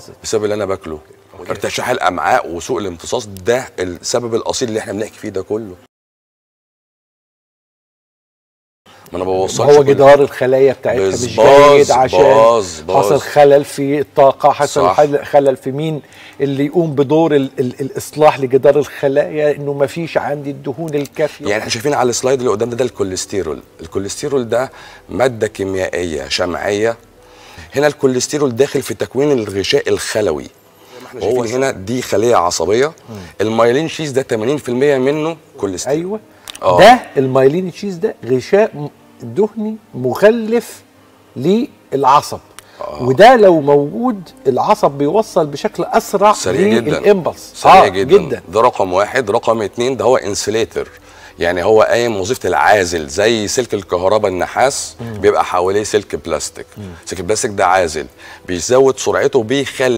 بسبب اللي انا باكله ارتشاح الامعاء وسوء الامتصاص ده السبب الاصيل اللي احنا بنحكي فيه ده كله ما انا بوصلش هو كل- جدار الخلايا بتاعتها بس مش باظ- جيد عشان باظ- باظ. حصل خلل في الطاقة حصل صح. حل- خلل في مين اللي يقوم بدور ال ال الإصلاح لجدار الخلايا إنه ما فيش عندي الدهون الكافية يعني احنا شايفين على السلايد اللي قدامنا ده الكوليسترول الكوليسترول ده ماده كيميائيه شمعيه هنا الكوليسترول داخل في تكوين الغشاء الخلوي وهو هنا دي خليه عصبيه المايلين شيز ده 80% منه كوليسترول أيوة آه. ده المايلين تشيز ده غشاء م- دهني مغلف للعصب وده لو موجود العصب بيوصل بشكل اسرع سريع جدا للامبلس سريع آه جدا. جدا ده رقم واحد رقم اتنين ده هو انسليتر يعني هو قايم وظيفه العازل زي سلك الكهرباء النحاس بيبقى حواليه سلك بلاستيك سلك البلاستيك ده عازل بيزود سرعته بيخلي